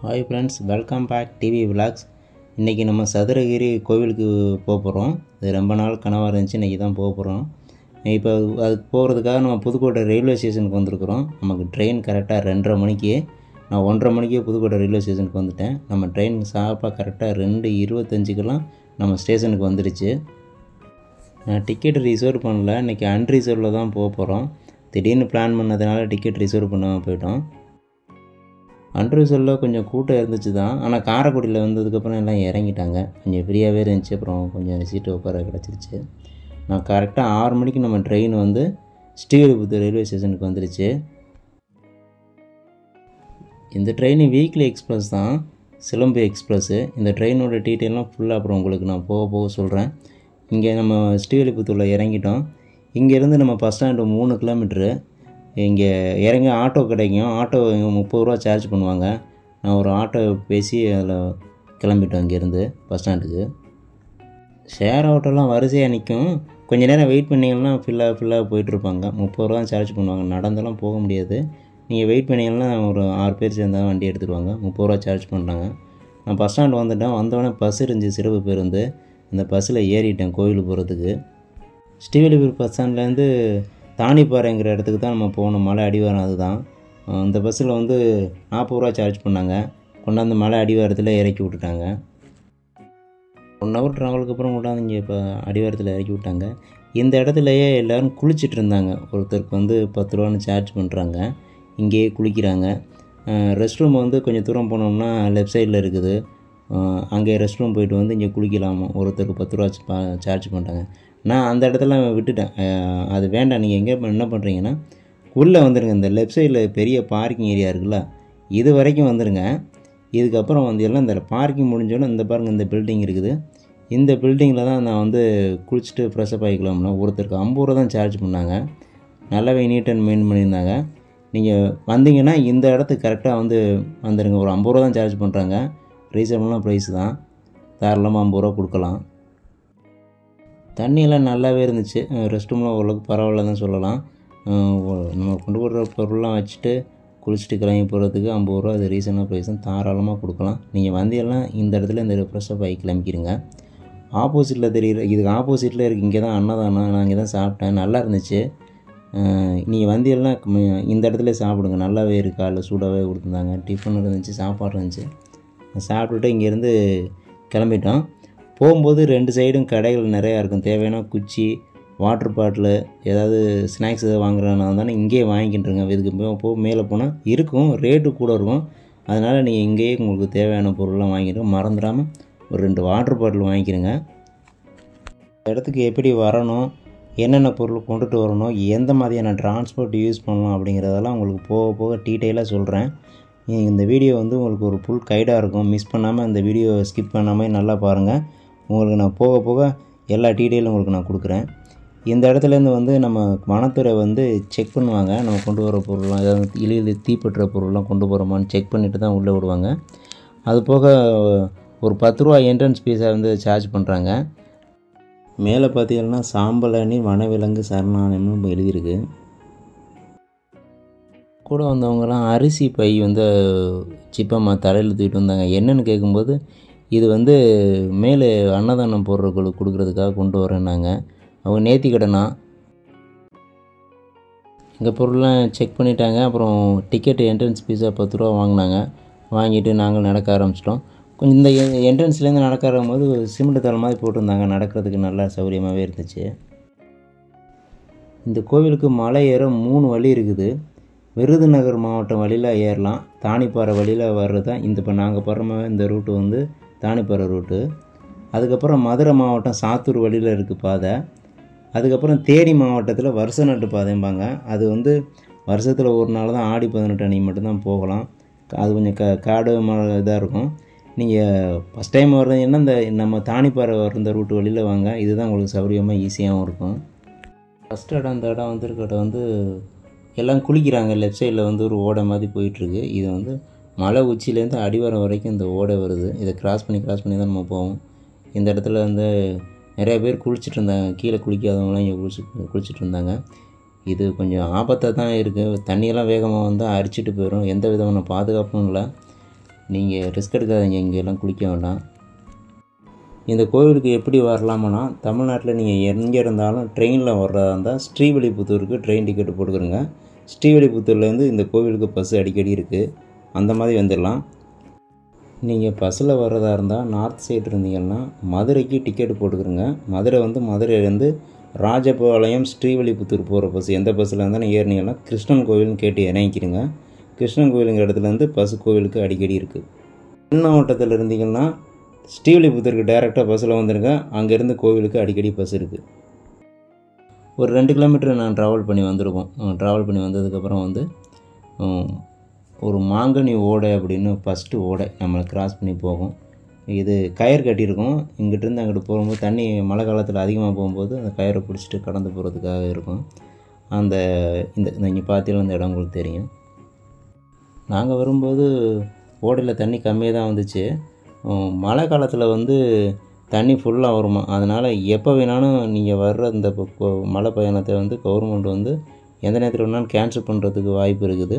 hi friends welcome back TV vlogs இன்றைக்கி நம்ம சதுரகிரி கோவிலுக்கு போக போகிறோம் இது ரொம்ப நாள் கனவாக இருந்துச்சு இன்றைக்கி தான் போக போகிறோம் இப்போ அதுக்கு போகிறதுக்காக நம்ம புதுக்கோட்டை ரயில்வே ஸ்டேஷனுக்கு வந்திருக்கிறோம் நமக்கு ட்ரெயின் கரெக்டாக ரெண்டரை மணிக்கு நான் ஒன்றரை மணிக்கே புதுக்கோட்டை ரயில்வே ஸ்டேஷனுக்கு வந்துட்டேன் நம்ம ட்ரெயின் சாப்பாக கரெக்டாக ரெண்டு இருபத்தஞ்சுக்கெல்லாம் நம்ம ஸ்டேஷனுக்கு வந்துடுச்சு நான் டிக்கெட் ரிசர்வ் பண்ணல இன்றைக்கி அன்ரிசர்வில் தான் போக போகிறோம் திடீர்னு பிளான் பண்ணதுனால டிக்கெட் ரிசர்வ் பண்ணாமல் போயிட்டோம் அன்ரிசர்வில் கொஞ்சம் கூட்டம் இருந்துச்சு தான் ஆனால் காரைக்குடியில் வந்ததுக்கப்புறம் எல்லாம் இறங்கிட்டாங்க கொஞ்சம் ஃப்ரீயாகவே இருந்துச்சு அப்புறம் கொஞ்சம் சீட்டு உட்கார கிடச்சிருச்சு நான் கரெக்டாக ஆறு மணிக்கு நம்ம ட்ரெயின் வந்து ஸ்ரீவில்லிபுத்தூர் ரயில்வே ஸ்டேஷனுக்கு வந்துருச்சு இந்த ட்ரெயின் வீக்லி எக்ஸ்பிரஸ் தான் சிலம்பு எக்ஸ்பிரஸ்ஸு இந்த ட்ரெயினோட டீட்டெயிலாம் ஃபுல்லாக அப்புறம் உங்களுக்கு நான் போக போக சொல்கிறேன் இங்கே நம்ம ஸ்ரீவில்லிபுத்தூரில் இறங்கிட்டோம் இங்கேருந்து நம்ம பஸ் ஸ்டாண்டு மூணு கிலோமீட்ரு இங்கே இறங்கி ஆட்டோ கிடைக்கும் ஆட்டோ முப்பது ரூபா சார்ஜ் பண்ணுவாங்க நான் ஒரு ஆட்டோ பேசி அதில் கிளம்பிட்டோம் இங்கேருந்து பஸ் ஸ்டாண்டுக்கு ஷேர் ஆட்டோலாம் வரிசையாக நிற்கும் கொஞ்ச நேரம் வெயிட் பண்ணிங்கன்னா ஃபில்லாக ஃபில்லாக போயிட்டுருப்பாங்க முப்பது ரூபா சார்ஜ் பண்ணுவாங்க நடந்தெல்லாம் போக முடியாது நீங்கள் வெயிட் பண்ணிங்கன்னா ஒரு ஆறு பேர் சேர்ந்தால் வண்டி எடுத்துருவாங்க முப்பது ரூபா சார்ஜ் பண்ணுறாங்க நான் பஸ் ஸ்டாண்ட் வந்துட்டேன் வந்தோடனே பஸ் இருந்துச்சு சிறப்பு பேருந்து இந்த பஸ்ஸில் ஏறிட்டேன் கோயிலுக்கு போகிறதுக்கு ஸ்ரீவில்லிபுத்தூர் பஸ் ஸ்டாண்ட்லேருந்து தானிப்பாறைங்கிற இடத்துக்கு தான் நம்ம போகணும் மலை அடிவாரம் அதுதான் அந்த பஸ்ஸில் வந்து நாற்பது ரூபா சார்ஜ் பண்ணாங்க கொண்டாந்து மலை அடிவாரத்தில் இறக்கி விட்டுட்டாங்க ஒன் ஹவர் ட்ராவலுக்கு அப்புறம் கொண்டாந்து இங்கே இப்போ அடிவாரத்தில் இறக்கி விட்டாங்க இந்த இடத்துலையே எல்லோரும் குளிச்சுட்டு இருந்தாங்க ஒருத்தருக்கு வந்து பத்து ரூபான்னு சார்ஜ் பண்ணுறாங்க இங்கேயே குளிக்கிறாங்க ரெஸ்ட் ரூம் வந்து கொஞ்சம் தூரம் போனோம்னா லெஃப்ட் சைடில் இருக்குது அங்கே ரெஸ்ட் ரூம் போயிட்டு வந்து இங்கே குளிக்கலாமா ஒருத்தருக்கு பத்து ரூபா சார்ஜ் பண்ணுறாங்க நான் அந்த இடத்துல விட்டுட்டேன் அது வேண்டாம் நீங்கள் எங்கே என்ன பண்ணுறீங்கன்னா உள்ளே வந்துடுங்க இந்த லெஃப்ட் சைடில் பெரிய பார்க்கிங் ஏரியா இருக்குல்ல இது வரைக்கும் வந்துடுங்க இதுக்கப்புறம் வந்து எல்லாம் இந்த பார்க்கிங் முடிஞ்சோடனே இந்த பாருங்கள் இந்த பில்டிங் இருக்குது இந்த பில்டிங்கில் தான் நான் வந்து குளிச்சுட்டு ஃப்ரெஷ்அப் ஆகிக்கலாம்னா ஒருத்தருக்கு ஐம்பது ரூபா தான் சார்ஜ் பண்ணாங்க நல்லாவே நீட் அண்ட் மெயின் பண்ணியிருந்தாங்க நீங்கள் வந்தீங்கன்னா இந்த இடத்துக்கு கரெக்டாக வந்து வந்துடுங்க ஒரு ஐம்பது ரூபா தான் சார்ஜ் பண்ணுறாங்க ரீசனபிளான ப்ரைஸ் தான் தாராளமாக ஐம்பது ரூபா கொடுக்கலாம் தண்ணியெல்லாம் நல்லாவே இருந்துச்சு ரெஸ்ட் ரூம்லாம் ஓரளவுக்கு பரவாயில்ல தான் சொல்லலாம் நம்ம கொண்டு போடுற பொருள்லாம் வச்சுட்டு குளிச்சுட்டு கிளம்பி போகிறதுக்கு ஐம்பது ரூபா அது ரீசனாக ப்ரைஸ் தான் தாராளமாக கொடுக்கலாம் நீங்கள் வந்தியெல்லாம் இந்த இடத்துல இந்த ஃப்ரெஷ்ஷாக பைக் கிளம்பிக்கிறீங்க ஆப்போசிட்டில் தெரியுற இதுக்கு ஆப்போசிட்டில் இருக்குது இங்கே தான் அன்னதானம் நான் இங்கே தான் சாப்பிட்டேன் நல்லா இருந்துச்சு நீங்கள் வந்தியெல்லாம் இந்த இடத்துல சாப்பிடுங்க நல்லாவே இருக்குது காலைல சூடாகவே கொடுத்துருந்தாங்க டிஃபன் இருந்துச்சு சாப்பாடு இருந்துச்சு சாப்பிட்டுட்டு இங்கேருந்து கிளம்பிட்டோம் போகும்போது ரெண்டு சைடும் கடைகள் நிறையா இருக்கும் தேவையான குச்சி வாட்டர் பாட்டிலு ஏதாவது ஸ்நாக்ஸ் எதாவது வாங்குறதுனா தானே இங்கேயே வாங்கிக்கிட்டுருங்க இதுக்கு போக மேலே போனால் இருக்கும் ரேட்டு கூட இருக்கும் அதனால் நீங்கள் இங்கேயே உங்களுக்கு தேவையான பொருள்லாம் வாங்கிட்டு மறந்துடாமல் ஒரு ரெண்டு வாட்டர் பாட்டில் வாங்கிக்கிறங்க இடத்துக்கு எப்படி வரணும் என்னென்ன பொருள் கொண்டுட்டு வரணும் எந்த மாதிரியான டிரான்ஸ்போர்ட் யூஸ் பண்ணலாம் அப்படிங்கிறதெல்லாம் உங்களுக்கு போக போக டீட்டெயிலாக சொல்கிறேன் இந்த வீடியோ வந்து உங்களுக்கு ஒரு ஃபுல் கைடாக இருக்கும் மிஸ் பண்ணாமல் இந்த வீடியோ ஸ்கிப் பண்ணாமல் நல்லா பாருங்கள் உங்களுக்கு நான் போக போக எல்லா டீட்டெயிலும் உங்களுக்கு நான் கொடுக்குறேன் இந்த இடத்துலேருந்து வந்து நம்ம வனத்துறை வந்து செக் பண்ணுவாங்க நம்ம கொண்டு வர பொருள்லாம் ஏதாவது எளிதில் தீப்பற்ற பொருள்லாம் கொண்டு போகிறோமான்னு செக் பண்ணிவிட்டு தான் உள்ளே விடுவாங்க அது போக ஒரு பத்து ரூபா என்ட்ரன்ஸ் ஃபீஸை வந்து சார்ஜ் பண்ணுறாங்க மேலே பார்த்தீங்கன்னா சாம்பலணி வனவிலங்கு சரணாலயம்னு எழுதியிருக்கு கூட வந்தவங்கலாம் அரிசி பை வந்து சிப்பம்மா தலையில் தூக்கிட்டு வந்தாங்க என்னென்னு கேட்கும்போது இது வந்து மேலே அன்னதானம் போடுறவங்களுக்கு கொடுக்குறதுக்காக கொண்டு வரேன்னாங்க அவங்க நேர்த்தி கடனா எங்கள் பொருள்லாம் செக் பண்ணிட்டாங்க அப்புறம் டிக்கெட் என்ட்ரன்ஸ் ஃபீஸாக பத்து ரூபா வாங்கினாங்க வாங்கிட்டு நாங்கள் நடக்க ஆரம்பிச்சிட்டோம் கொஞ்சம் இந்த என்ட்ரன்ஸ்லேருந்து நடக்க ஆரம்பிக்கும்போது சிமெண்ட் தலை மாதிரி போட்டிருந்தாங்க நடக்கிறதுக்கு நல்லா சௌகரியமாகவே இருந்துச்சு இந்த கோவிலுக்கு மலை ஏற மூணு வழி இருக்குது விருதுநகர் மாவட்டம் வழியில் ஏறலாம் தானிப்பாறை வழியில் வர்றது தான் இந்த இப்போ நாங்கள் போகிற இந்த ரூட்டு வந்து தானிப்பாறை ரூட்டு அதுக்கப்புறம் மதுரை மாவட்டம் சாத்தூர் வழியில் இருக்குது பாதை அதுக்கப்புறம் தேனி மாவட்டத்தில் வருஷ நட்டு பாதைம்பாங்க அது வந்து வருஷத்தில் ஒரு நாள் தான் ஆடி பதினெட்டு அன்றைக்கி மட்டும்தான் போகலாம் அது கொஞ்சம் க காடு மழை இதாக இருக்கும் நீங்கள் ஃபஸ்ட் டைம் வர்றீங்கன்னா இந்த நம்ம தானிப்பாறை வர இந்த ரூட்டு வழியில் வாங்க இதுதான் உங்களுக்கு சௌகரியமாக ஈஸியாகவும் இருக்கும் ஃபஸ்ட் இடம் இந்த இடம் வந்துருக்க இடம் வந்து எல்லாம் குளிக்கிறாங்க லெஃப்ட் சைடில் வந்து ஒரு ஓடை மாதிரி போயிட்டுருக்கு இது வந்து மலை உச்சியிலேருந்து அடிவாரம் வரைக்கும் இந்த ஓடை வருது இதை கிராஸ் பண்ணி கிராஸ் பண்ணி தான் நம்ம போவோம் இந்த இடத்துல வந்து நிறைய பேர் குளிச்சுட்டு இருந்தாங்க கீழே குளிக்காதவங்களாம் இங்கே குளிச்சு குளிச்சுட்டு இருந்தாங்க இது கொஞ்சம் ஆபத்தாக தான் இருக்குது தண்ணியெல்லாம் வேகமாக வந்தால் அரிச்சிட்டு போயிடும் எந்த விதமான பாதுகாப்பும் இல்லை நீங்கள் ரிஸ்க் எடுக்காதீங்க இங்கெல்லாம் குளிக்க வேண்டாம் இந்த கோவிலுக்கு எப்படி வரலாமனா தமிழ்நாட்டில் நீங்கள் எங்கே இருந்தாலும் ட்ரெயினில் வர்றதா இருந்தால் ஸ்ரீவில்லிபுத்தூருக்கு ட்ரெயின் டிக்கெட் போட்டுக்கிறோங்க ஸ்ரீவில்லிபுத்தூர்லேருந்து இந்த கோவிலுக்கு பஸ்ஸு அடிக்கடி இருக்குது அந்த மாதிரி வந்துடலாம் நீங்கள் பஸ்ஸில் வர்றதா இருந்தால் நார்த் சைடு இருந்தீங்கன்னா மதுரைக்கு டிக்கெட் போட்டுக்கிறோங்க மதுரை வந்து மதுரையிலேருந்து ராஜபாளையம் ஸ்ரீவில்லிபுத்தூர் போகிற பஸ் எந்த பஸ்ஸில் இருந்தாலும் ஏறினீங்கன்னா கிருஷ்ணன் கோவில்னு கேட்டு இறங்கிக்கிறீங்க கிருஷ்ணன் கோவிலுங்கிற இடத்துலேருந்து பஸ் கோவிலுக்கு அடிக்கடி இருக்குது தென் மாவட்டத்தில் இருந்தீங்கன்னா ஸ்ரீவில்லிபுத்தூருக்கு டைரெக்டாக பஸ்ஸில் வந்துருங்க அங்கேருந்து கோவிலுக்கு அடிக்கடி பஸ் இருக்குது ஒரு ரெண்டு கிலோமீட்டர் நான் ட்ராவல் பண்ணி வந்திருக்கோம் ட்ராவல் பண்ணி வந்ததுக்கப்புறம் வந்து உம், ஒரு மாங்கனி ஓடை அப்படின்னு ஃபஸ்ட்டு ஓடை நம்மளை கிராஸ் பண்ணி போகும் இது கயிறு கட்டியிருக்கும் இங்கிட்டிருந்து அங்கிட்டு போகும்போது தண்ணி மழை காலத்தில் அதிகமாக போகும்போது அந்த கயிறை பிடிச்சிட்டு கடந்து போகிறதுக்காக இருக்கும் அந்த இந்த இங்கே பார்த்தீங்கன்னா அந்த இடம் உங்களுக்கு தெரியும் நாங்கள் வரும்போது ஓடையில் தண்ணி கம்மியாக தான் வந்துச்சு உம், மழை காலத்தில் வந்து தண்ணி ஃபுல்லாக வருமா அதனால் எப்போ வேணாலும் நீங்கள் வர்ற இந்த ப- கொ- மழை பயணத்தை வந்து கவர்மெண்ட் வந்து எந்த நேரத்தில் வேணாலும் கேன்சல் பண்ணுறதுக்கு வாய்ப்பு இருக்குது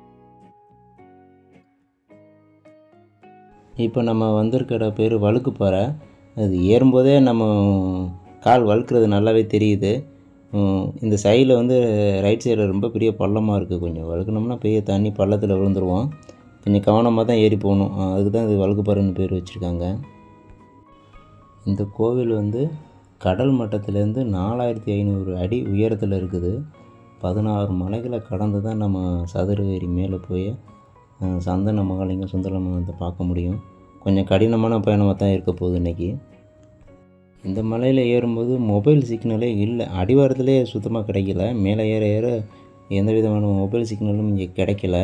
இப்போ நம்ம வந்திருக்கிற பேர் வழுக்குப்பாறை அது ஏறும்போதே நம்ம கால் வழுக்கிறது நல்லாவே தெரியுது உம், இந்த சைடில் வந்து ரைட் சைடில் ரொம்ப பெரிய பள்ளமாக இருக்குது கொஞ்சம் வழுக்கணும்னா பெரிய தண்ணி பள்ளத்தில் விழுந்துருவோம் கொஞ்சம் கவனமாக தான் ஏறி போகணும் அஹ் அதுக்கு தான் இது வழுக்குப்பாறைன்னு பேர் வச்சுருக்காங்க இந்த கோவில் வந்து கடல் மட்டத்திலேருந்து நாலாயிரத்தி ஐநூறு அடி உயரத்தில் இருக்குது பதினாறு மலைகளை கடந்து தான் நம்ம சதுரகிரி மேலே போய் அஹ், சந்தன மகாலிங்கம் சுந்தரமங்கலத்தை பார்க்க முடியும் கொஞ்சம் கடினமான பயணமாக தான் இருக்க போகுது இன்றைக்கி இந்த மலையில் ஏறும்போது மொபைல் சிக்னலே இல்லை அடிவாரத்திலே சுத்தமாக கிடைக்கல மேலே ஏற ஏற எந்த விதமான மொபைல் சிக்னலும் இங்கே கிடைக்கல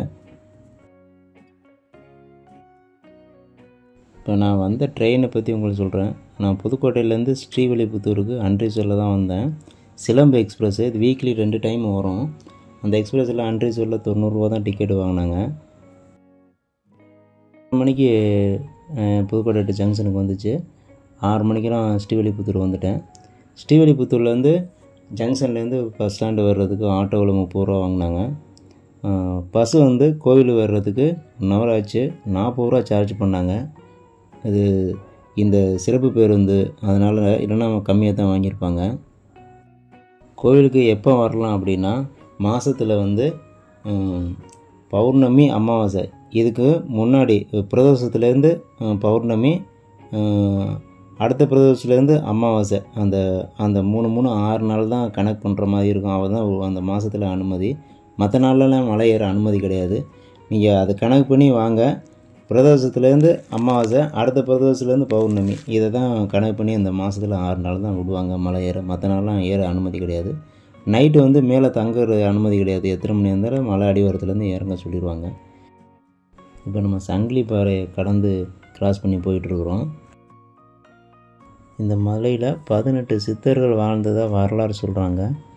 இப்போ நான் வந்த ட்ரெயினை பற்றி உங்களுக்கு சொல்கிறேன் நான் புதுக்கோட்டையிலேருந்து ஸ்ரீவில்லிபுத்தூருக்கு அன்ரிசரில் தான் வந்தேன் சிலம்பு எக்ஸ்பிரஸ் இது வீக்லி ரெண்டு டைம் வரும் அந்த எக்ஸ்பிரஸில் அன்ரிசரில் தொண்ணூறுரூவா தான் டிக்கெட் வாங்கினாங்க ஆறு மணிக்கு அஹ், புதுக்கோட்டை to ஜங்ஷனுக்கு வந்துச்சு ஆறு மணிக்கெல்லாம் ஸ்ரீவில்லிபுத்தூர் வந்துட்டேன் ஸ்ரீவில்லிபுத்தூர்லேருந்து ஜங்ஷன்லேருந்து பஸ் ஸ்டாண்டு வர்றதுக்கு ஆட்டோவில் முப்பது ரூபா வாங்கினாங்க பஸ்ஸு வந்து கோவில் வர்றதுக்கு ஒன் ஹவர் ஆச்சு நாற்பது ரூபா சார்ஜ் பண்ணாங்க இது இந்த சிறப்பு பேருந்து அதனால் இல்லைன்னா கம்மியாக தான் வாங்கியிருப்பாங்க கோவிலுக்கு எப்போ வரலாம் அப்படின்னா மாதத்தில் வந்து ம், பௌர்ணமி அமாவாசை இதுக்கு முன்னாடி பிரதோஷத்துலேருந்து ம், பௌர்ணமி ம், அடுத்த பிரதோஷத்துலேருந்து அமாவாசை அந்த அந்த மூணு மூணு ஆறு நாள் தான் கணக்கு பண்ணுற மாதிரி இருக்கும் அவள் தான் அந்த மாதத்தில் அனுமதி மற்ற நாள்லலாம் மலை ஏற அனுமதி கிடையாது நீங்கள் அதை கணக்கு பண்ணி வாங்க பிரதோஷத்துலேருந்து அமாவாசை அடுத்த பிரதோஷத்துலேருந்து பௌர்ணமி இதை தான் கணக்கு பண்ணி அந்த மாதத்தில் ஆறு நாள் தான் விடுவாங்க மலை ஏற மற்ற நாள்லாம் ஏற அனுமதி கிடையாது நைட்டு வந்து மேலே தங்குற அனுமதி கிடையாது எத்தனை மணி இருந்தாலும் மலை அடிவாரத்துலேருந்து இறங்க சொல்லிடுவாங்க இப்போ நம்ம சங்கிலி பாறையை கடந்து கிராஸ் பண்ணி போயிட்டுருக்குறோம் இந்த மலையில் பதினெட்டு சித்தர்கள் வாழ்ந்ததாக வரலாறு சொல்கிறாங்க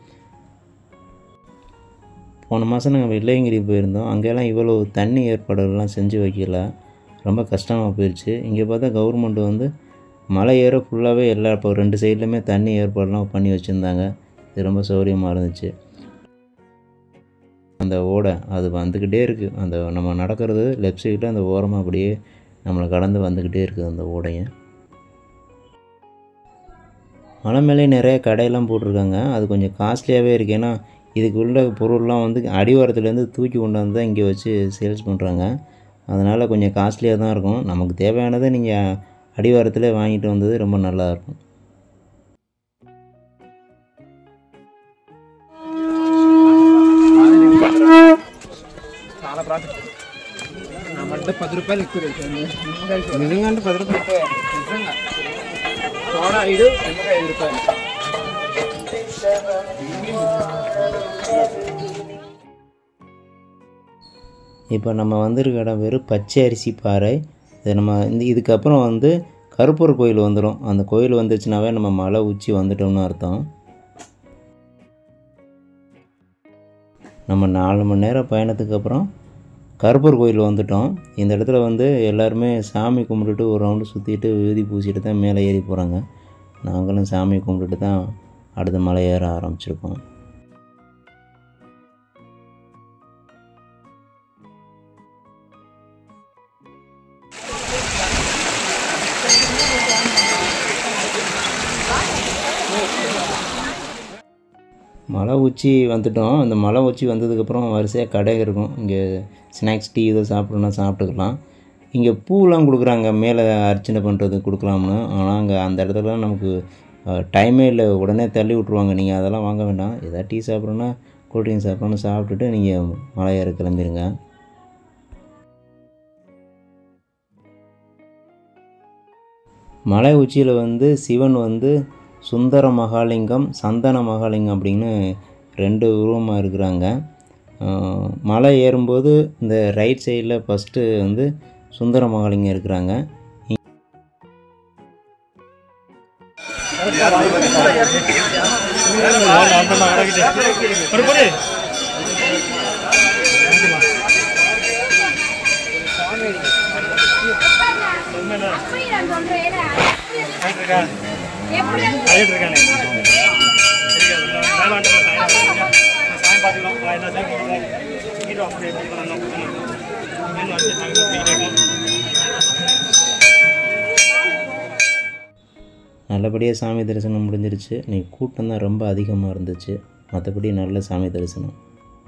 போன மாதம் நாங்கள் வெள்ளையங்கிரி போயிருந்தோம் அங்கெல்லாம் இவ்வளோ தண்ணி ஏற்பாடுகள்லாம் செஞ்சு வைக்கல ரொம்ப கஷ்டமாக போயிடுச்சு இங்கே பார்த்தா கவர்மெண்ட் வந்து மலை ஏற ஃபுல்லாகவே எல்லா இப்போ ரெண்டு சைட்லையுமே தண்ணி ஏற்பாடுலாம் பண்ணி வச்சுருந்தாங்க இது ரொம்ப சௌகரியமாக இருந்துச்சு அந்த ஓடை அது வந்துக்கிட்டே இருக்குது அந்த நம்ம நடக்கிறது லெஃப்ட் சைடில் அந்த ஓரமாக அப்படியே நம்மளை கடந்து வந்துக்கிட்டே இருக்குது அந்த ஓடையை மலை மேலே நிறைய கடையெல்லாம் போட்டிருக்காங்க அது கொஞ்சம் காஸ்ட்லியாகவே இருக்குது ஏன்னா இதுக்கு உள்ள பொருள்லாம் வந்து அடிவாரத்துலேருந்து தூக்கி கொண்டாந்து தான் இங்கே வச்சு சேல்ஸ் பண்ணுறாங்க அதனால் கொஞ்சம் காஸ்ட்லியாக தான் இருக்கும் நமக்கு தேவையானதை நீங்கள் அடிவாரத்தில் வாங்கிட்டு வந்தது ரொம்ப நல்லா இருக்கும் చాలా ప్రాఫిట్ నామంటే పది రూపాయలు ఎక్కువ తెలుసండి నిజంగా అంటే పది రూపాయలు ఎక్కువ నిజంగా సోడా ఐదు నిమ్మకాయ ఐదు రూపాయలు இப்போ நம்ம வந்திருக்க இடம் வெறும் பச்சை அரிசி பாறை இது நம்ம இந்த இதுக்கப்புறம் வந்து கருப்பூர் கோயில் வந்துடும் அந்த கோயில் வந்துச்சுனாவே நம்ம மலை உச்சி வந்துட்டோம்னு அர்த்தம் நம்ம நாலு மணி நேரம் பயணத்துக்கு அப்புறம் கருப்பூர் கோயில் வந்துட்டோம் இந்த இடத்துல வந்து எல்லாருமே சாமி கும்பிட்டுட்டு ஒரு ரவுண்டு சுற்றிட்டு விபூதி பூசிட்டு தான் மேலே ஏறி போகிறாங்க நாங்களும் சாமி கும்பிட்டுட்டு தான் அடுத்த மலை ஏற ஆரம்பிச்சிருக்கோம் மலை உச்சி வந்துட்டோம் அந்த மலை உச்சி வந்ததுக்கப்புறம் வரிசையாக கடை இருக்கும் இங்கே ஸ்நாக்ஸ் டீ இதை சாப்பிட்ணுன்னா சாப்பிட்டுக்கலாம் இங்கே பூலாம் கொடுக்குறாங்க மேலே அர்ச்சனை பண்ணுறது கொடுக்கலாம்னு ஆனால் அங்கே அந்த இடத்துல நமக்கு டைமே இல்லை உடனே தள்ளி விட்ருவாங்க நீங்கள் அதெல்லாம் வாங்க வேண்டாம் எதாவது டீ சாப்பிட்றோன்னா கூல்ட்ரிங்க் சாப்பிட்றோன்னு சாப்பிட்டுட்டு நீங்கள் மலை ஏற கிளம்பிடுங்க மலை உச்சியில் வந்து சிவன் வந்து சுந்தர மகாலிங்கம் சந்தன மகாலிங்கம் அப்படின்னு ரெண்டு உருவமாக இருக்கிறாங்க ஆஹ் மலை ஏறும்போது இந்த ரைட் சைடில் ஃபஸ்ட்டு வந்து சுந்தர மகாலிங்கம் இருக்கிறாங்க நல்லபடியாக சாமி தரிசனம் முடிஞ்சிருச்சு நீ கூட்டம் தான் ரொம்ப அதிகமாக இருந்துச்சு மற்றபடி நல்ல சாமி தரிசனம்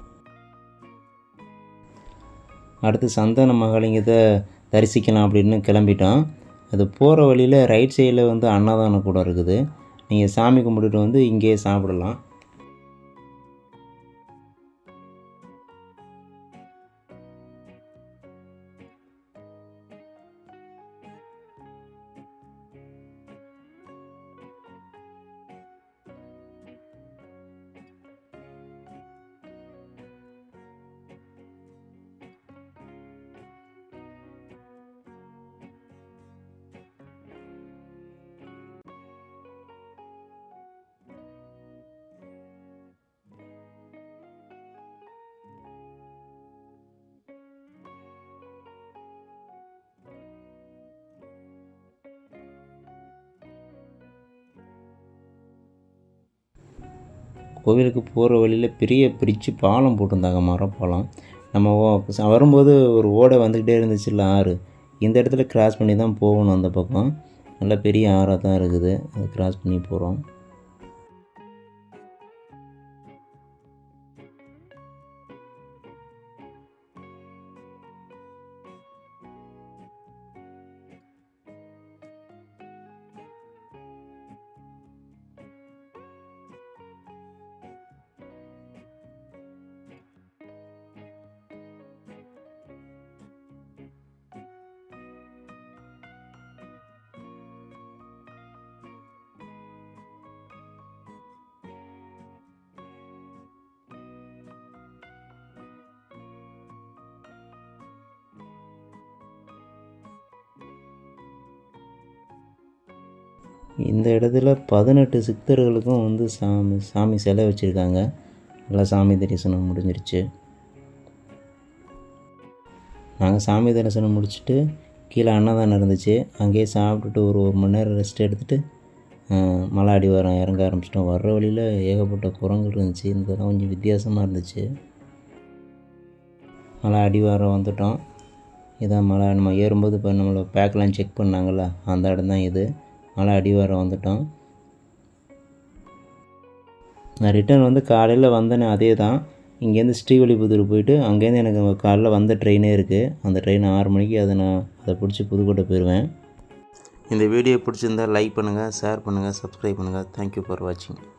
அடுத்து சந்தன மகாலிங்கத்தை தரிசிக்கலாம் அப்படின்னு கிளம்பிட்டோம் அது போகிற வழியில் ரைட் சைடில் வந்து அன்னதானம் கூட இருக்குது நீங்கள் சாமி கும்பிட்டுட்டு வந்து இங்கேயே சாப்பிடலாம் கோவிலுக்கு போகிற வழியில் பெரிய பிரித்து பாலம் போட்டிருந்தாங்க மரப்பாலம் நம்ம ஓ- வரும்போது ஒரு ஓடை வந்துக்கிட்டே இருந்துச்சுல்ல ஆறு இந்த இடத்துல கிராஸ் பண்ணி தான் போகணும் அந்த பக்கம் நல்ல பெரிய ஆறாக தான் இருக்குது அது கிராஸ் பண்ணி போகிறோம் இந்த இடத்துல பதினெட்டு சித்தர்களுக்கும் வந்து சாமி சாமி சிலை வச்சுருக்காங்க நல்லா சாமி தரிசனம் முடிஞ்சிருச்சு நாங்கள் சாமி தரிசனம் முடிச்சுட்டு கீழே அன்னதானம் இருந்துச்சு அங்கேயே சாப்பிட்டுட்டு ஒரு ஒரு மணி நேரம் ரெஸ்ட் எடுத்துகிட்டு மலை அடிவாரம் இறங்க ஆரம்பிச்சிட்டோம் வர்ற வழியில் ஏகப்பட்ட குரங்கு இருந்துச்சு இந்த தடவை கொஞ்சம் வித்தியாசமாக இருந்துச்சு மலை அடிவாரம் வந்துட்டோம் இதான் மலை நம்ம ஏறும்போது இப்போ நம்மளை பேக்கெலாம் செக் பண்ணாங்கள்ல அந்த இடம் தான் இது மலை அடிவாரம் வந்துட்டோம் நான் ரிட்டர்ன் வந்து காலையில் வந்தேனே அதே தான் இங்கேருந்து ஸ்ரீவில்லிபுத்தூர் போயிட்டு அங்கேருந்து எனக்கு காலைல வந்த ட்ரெயினே இருக்குது அந்த ட்ரெயின் ஆறு மணிக்கு அதை நான் அதை பிடிச்சி புதுக்கோட்டை போயிடுவேன் இந்த வீடியோ பிடிச்சிருந்தா லைக் பண்ணுங்கள் ஷேர் பண்ணுங்கள் சப்ஸ்கிரைப் பண்ணுங்கள் தேங்க்யூ ஃபார் வாட்சிங்